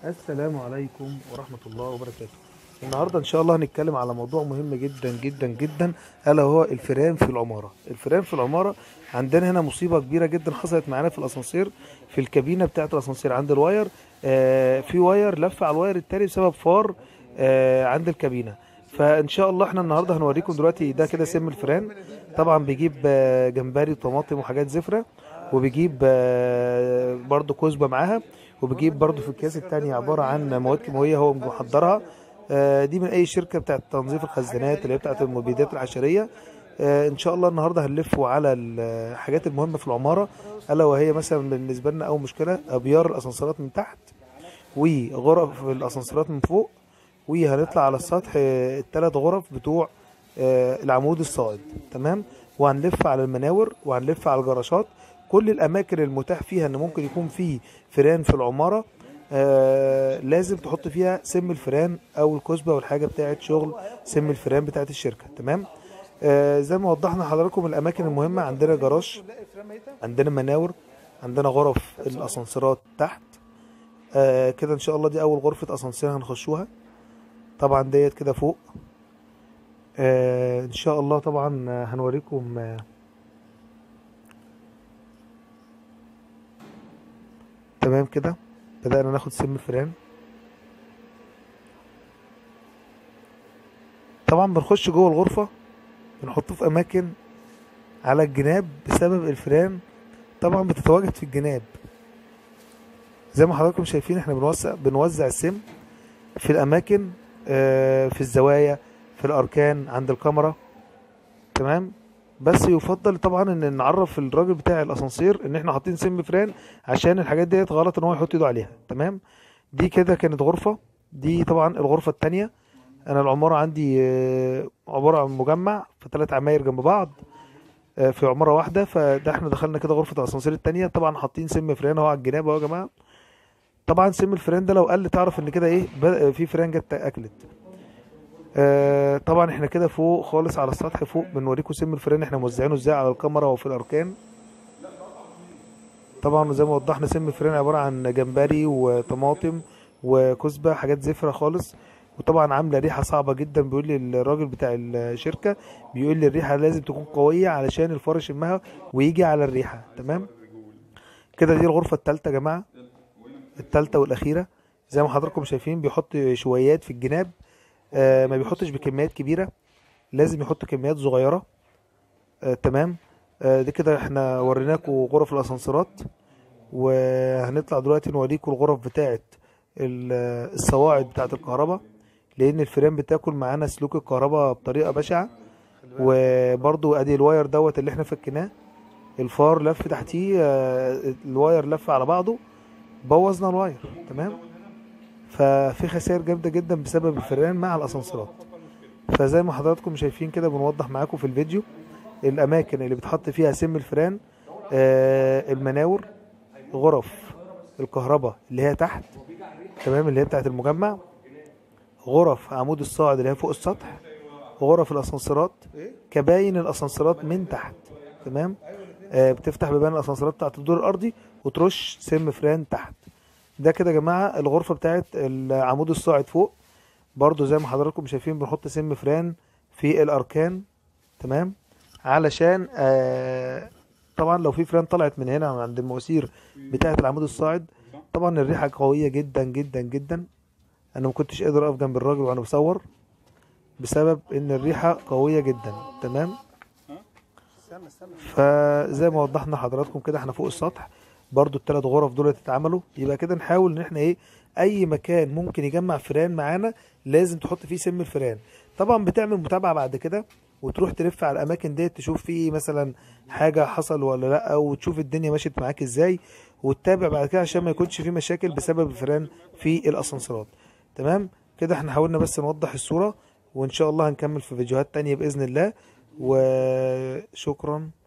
السلام عليكم ورحمة الله وبركاته النهاردة إن شاء الله هنتكلم على موضوع مهم جدا جدا جدا ألا هو الفيران في العمارة الفيران في العمارة عندنا هنا مصيبة كبيرة جدا حصلت معانا في الأسانسير في الكابينة بتاعة الأسانسير عند الواير آه في واير لف على الواير التاني بسبب فار آه عند الكابينة فإن شاء الله احنا النهاردة هنوريكم دلوقتي ده كده سم الفيران طبعا بيجيب آه جمبري وطماطم وحاجات زفرة وبيجيب آه برضو كزبة معاها وبيجيب برضو في الكيس التانية عبارة عن مواد كيماوية هو محضرها آه، دي من اي شركة بتاعت تنظيف الخزانات اللي هي بتاعت المبيدات الحشرية آه، ان شاء الله النهاردة هنلفوا على الحاجات المهمة في العمارة الا وهي مثلا بالنسبة لنا اول مشكلة ابيار الاسانسيرات من تحت وغرف الاسانسيرات من فوق وهنطلع على السطح الثلاث غرف بتوع آه، العمود الصاعد تمام وهنلف على المناور وهنلف على الجراشات كل الاماكن المتاح فيها ان ممكن يكون في فيران في العماره آه لازم تحط فيها سم الفيران او الكسبه والحاجه بتاعه شغل سم الفيران بتاعه الشركه تمام آه زي ما وضحنا لحضراتكم الاماكن المهمه عندنا جراج عندنا مناور عندنا غرف الاسانسيرات تحت آه كده ان شاء الله دي اول غرفه اسانسير هنخشوها طبعا ديت كده فوق آه ان شاء الله طبعا هنوريكم آه تمام كده بدأنا ناخد سم فران طبعا بنخش جوه الغرفة بنحطه في أماكن على الجناب بسبب الفيران طبعا بتتواجد في الجناب زي ما حضراتكم شايفين احنا بنوزع بنوزع السم في الأماكن آه، في الزوايا في الأركان عند الكاميرا تمام بس يفضل طبعا ان نعرف الراجل بتاع الاسانسير ان احنا حاطين سم فران عشان الحاجات ديت غلط ان هو يحط ايده عليها تمام دي كده كانت غرفة دي طبعا الغرفة التانية انا العمارة عندي آه، عبارة عن مجمع في ثلاث عماير جنب بعض آه، في عمارة واحدة فده احنا دخلنا كده غرفة الاسانسير التانية طبعا حاطين سم فران اهو على الجناب اهو يا جماعة طبعا سم الفران ده لو قل تعرف ان كده ايه بدأ في فران جت اكلت آه طبعا احنا كده فوق خالص على السطح فوق بنوريكم سم الفيران احنا موزعينه ازاي على الكاميرا وفي الاركان طبعا زي ما وضحنا سم الفيران عبارة عن جمبري وطماطم وكزبة حاجات زفرة خالص وطبعا عاملة ريحة صعبة جدا بيقول لي الراجل بتاع الشركة بيقول لي الريحة لازم تكون قوية علشان الفار يشمها ويجي على الريحة تمام كده دي الغرفة التالتة يا جماعة التالتة والأخيرة زي ما حضراتكم شايفين بيحط شويات في الجناب آه ما بيحطش بكميات كبيرة لازم يحط كميات صغيرة آه تمام آه دي كده احنا وريناكم غرف الاسانسيرات وهنطلع دلوقتي نوريكم الغرف بتاعه ال- الصواعد بتاعه الكهرباء لان الفيران بتاكل معانا سلوك الكهرباء بطريقة بشعة وبرضو ادي الواير دوت اللي احنا فكناه الفار لف تحتيه آه، الواير لف على بعضه بوظنا الواير تمام ففي خسائر جامده جدا بسبب الفيران مع الاسانسيرات فزي ما حضراتكم شايفين كده بنوضح معاكم في الفيديو الاماكن اللي بتحط فيها سم الفيران آه المناور غرف الكهرباء اللي هي تحت تمام اللي هي بتاعت المجمع غرف عمود الصاعد اللي هي فوق السطح غرف الاسانسيرات كباين الاسانسيرات من تحت تمام آه بتفتح بيبان الاسانسيرات بتاعت الدور الارضي وترش سم فران تحت ده كده يا جماعه الغرفه بتاعت العمود الصاعد فوق برضو زي ما حضراتكم شايفين بنحط سم فران في الاركان تمام علشان آه طبعا لو في فران طلعت من هنا عند المواسير بتاعت العمود الصاعد طبعا الريحه قويه جدا جدا جدا انا ما كنتش قادر اقف جنب الراجل وانا بصور بسبب ان الريحه قويه جدا تمام فزي ما وضحنا لحضراتكم كده احنا فوق السطح برضو الثلاث غرف دول اتعملوا يبقى كده نحاول ان احنا ايه اي مكان ممكن يجمع فيران معانا لازم تحط فيه سم الفيران طبعا بتعمل متابعه بعد كده وتروح تلف على الاماكن ديت تشوف في مثلا حاجه حصل ولا لا وتشوف الدنيا مشيت معاك ازاي وتتابع بعد كده عشان ما يكونش في مشاكل بسبب الفيران في الاسانسيرات تمام كده احنا حاولنا بس نوضح الصوره وان شاء الله هنكمل في فيديوهات تانية باذن الله وشكرا